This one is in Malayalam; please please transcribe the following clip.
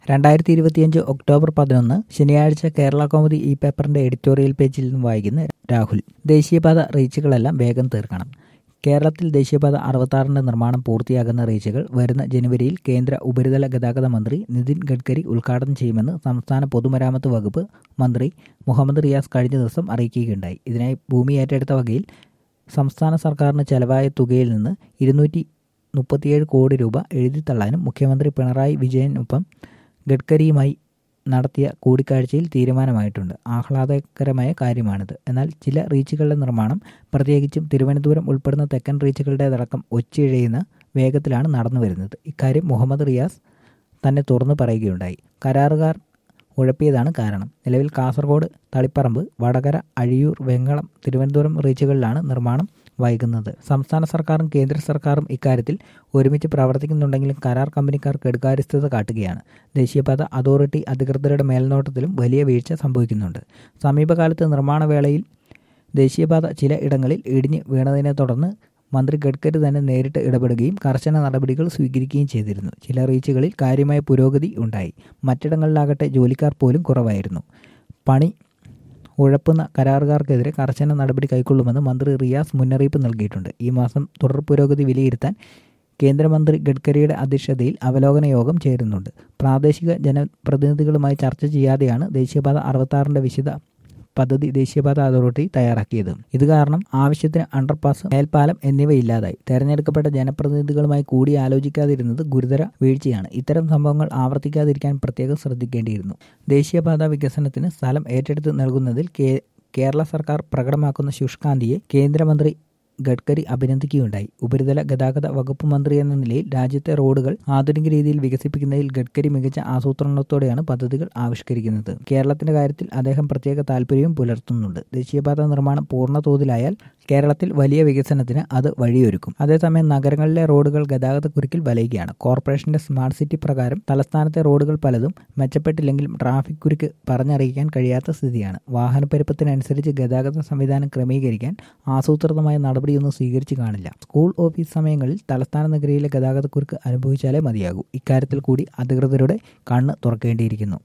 രണ്ടായിരത്തി ഇരുപത്തിയഞ്ച് ഒക്ടോബർ പതിനൊന്ന് ശനിയാഴ്ച കേരള കൗമുദി ഈ പേപ്പറിന്റെ എഡിറ്റോറിയൽ പേജിൽ നിന്നും വായിക്കുന്ന രാഹുൽ ദേശീയപാത റീച്ചുകളെല്ലാം വേഗം തീർക്കണം കേരളത്തിൽ ദേശീയപാത അറുപത്താറിന്റെ നിർമ്മാണം പൂർത്തിയാകുന്ന റീച്ചുകൾ വരുന്ന ജനുവരിയിൽ കേന്ദ്ര ഉപരിതല ഗതാഗത മന്ത്രി നിതിൻ ഗഡ്കരി ഉദ്ഘാടനം ചെയ്യുമെന്ന് സംസ്ഥാന പൊതുമരാമത്ത് വകുപ്പ് മന്ത്രി മുഹമ്മദ് റിയാസ് കഴിഞ്ഞ ദിവസം അറിയിക്കുകയുണ്ടായി ഇതിനായി ഭൂമി ഏറ്റെടുത്ത വകയിൽ സംസ്ഥാന സർക്കാരിന് ചെലവായ തുകയിൽ നിന്ന് ഇരുന്നൂറ്റി മുപ്പത്തിയേഴ് കോടി രൂപ എഴുതിത്തള്ളാനും മുഖ്യമന്ത്രി പിണറായി വിജയനൊപ്പം ഗഡ്കരിയുമായി നടത്തിയ കൂടിക്കാഴ്ചയിൽ തീരുമാനമായിട്ടുണ്ട് ആഹ്ലാദകരമായ കാര്യമാണിത് എന്നാൽ ചില റീച്ചുകളുടെ നിർമ്മാണം പ്രത്യേകിച്ചും തിരുവനന്തപുരം ഉൾപ്പെടുന്ന തെക്കൻ റീച്ചുകളുടേതടക്കം ഒച്ചിഴയുന്ന വേഗത്തിലാണ് നടന്നു വരുന്നത് ഇക്കാര്യം മുഹമ്മദ് റിയാസ് തന്നെ തുറന്നു പറയുകയുണ്ടായി കരാറുകാർ ഉഴപ്പിയതാണ് കാരണം നിലവിൽ കാസർഗോഡ് തളിപ്പറമ്പ് വടകര അഴിയൂർ വെങ്ങളം തിരുവനന്തപുരം റീച്ചുകളിലാണ് നിർമ്മാണം വൈകുന്നത് സംസ്ഥാന സർക്കാരും കേന്ദ്ര സർക്കാരും ഇക്കാര്യത്തിൽ ഒരുമിച്ച് പ്രവർത്തിക്കുന്നുണ്ടെങ്കിലും കരാർ കമ്പനിക്കാർ കെടുകാര്യസ്ഥത കാട്ടുകയാണ് ദേശീയപാത അതോറിറ്റി അധികൃതരുടെ മേൽനോട്ടത്തിലും വലിയ വീഴ്ച സംഭവിക്കുന്നുണ്ട് സമീപകാലത്ത് നിർമ്മാണ വേളയിൽ ദേശീയപാത ചില ഇടങ്ങളിൽ ഇടിഞ്ഞ് വീണതിനെ തുടർന്ന് മന്ത്രി ഗഡ്കരി തന്നെ നേരിട്ട് ഇടപെടുകയും കർശന നടപടികൾ സ്വീകരിക്കുകയും ചെയ്തിരുന്നു ചില റീച്ചുകളിൽ കാര്യമായ പുരോഗതി ഉണ്ടായി മറ്റിടങ്ങളിലാകട്ടെ ജോലിക്കാർ പോലും കുറവായിരുന്നു പണി ഉഴപ്പുന്ന കരാറുകാർക്കെതിരെ കർശന നടപടി കൈക്കൊള്ളുമെന്ന് മന്ത്രി റിയാസ് മുന്നറിയിപ്പ് നൽകിയിട്ടുണ്ട് ഈ മാസം തുടർ പുരോഗതി വിലയിരുത്താൻ കേന്ദ്രമന്ത്രി ഗഡ്കരിയുടെ അധ്യക്ഷതയിൽ അവലോകന യോഗം ചേരുന്നുണ്ട് പ്രാദേശിക ജനപ്രതിനിധികളുമായി ചർച്ച ചെയ്യാതെയാണ് ദേശീയപാത അറുപത്താറിന്റെ വിശദ പദ്ധതി ദേശീയപാത അതോറിറ്റി തയ്യാറാക്കിയത് ഇത് കാരണം ആവശ്യത്തിന് അണ്ടർപാസ് മേൽപ്പാലം എന്നിവ ഇല്ലാതായി തെരഞ്ഞെടുക്കപ്പെട്ട ജനപ്രതിനിധികളുമായി കൂടി ആലോചിക്കാതിരുന്നത് ഗുരുതര വീഴ്ചയാണ് ഇത്തരം സംഭവങ്ങൾ ആവർത്തിക്കാതിരിക്കാൻ പ്രത്യേകം ശ്രദ്ധിക്കേണ്ടിയിരുന്നു ദേശീയപാത വികസനത്തിന് സ്ഥലം ഏറ്റെടുത്ത് നൽകുന്നതിൽ കേരള സർക്കാർ പ്രകടമാക്കുന്ന ശുഷ്കാന്തിയെ കേന്ദ്രമന്ത്രി ഗഡ്കരി അഭിനന്ദിക്കുകയുണ്ടായി ഉപരിതല ഗതാഗത വകുപ്പ് മന്ത്രി എന്ന നിലയിൽ രാജ്യത്തെ റോഡുകൾ ആധുനിക രീതിയിൽ വികസിപ്പിക്കുന്നതിൽ ഗഡ്കരി മികച്ച ആസൂത്രണത്തോടെയാണ് പദ്ധതികൾ ആവിഷ്കരിക്കുന്നത് കേരളത്തിന്റെ കാര്യത്തിൽ അദ്ദേഹം പ്രത്യേക താല്പര്യവും പുലർത്തുന്നുണ്ട് ദേശീയപാത നിർമ്മാണം പൂർണ്ണ തോതിലായാൽ കേരളത്തിൽ വലിയ വികസനത്തിന് അത് വഴിയൊരുക്കും അതേസമയം നഗരങ്ങളിലെ റോഡുകൾ ഗതാഗതക്കുരുക്കിൽ വലയുകയാണ് കോർപ്പറേഷന്റെ സ്മാർട്ട് സിറ്റി പ്രകാരം തലസ്ഥാനത്തെ റോഡുകൾ പലതും മെച്ചപ്പെട്ടില്ലെങ്കിലും ട്രാഫിക് കുരുക്ക് പറഞ്ഞറിയിക്കാൻ കഴിയാത്ത സ്ഥിതിയാണ് വാഹനപ്പെരുപ്പത്തിനനുസരിച്ച് ഗതാഗത സംവിധാനം ക്രമീകരിക്കാൻ ആസൂത്രിതമായ നടപടിയൊന്നും സ്വീകരിച്ചു കാണില്ല സ്കൂൾ ഓഫീസ് സമയങ്ങളിൽ തലസ്ഥാന നഗരിയിലെ ഗതാഗതക്കുരുക്ക് അനുഭവിച്ചാലേ മതിയാകൂ ഇക്കാര്യത്തിൽ കൂടി അധികൃതരുടെ കണ്ണ് തുറക്കേണ്ടിയിരിക്കുന്നു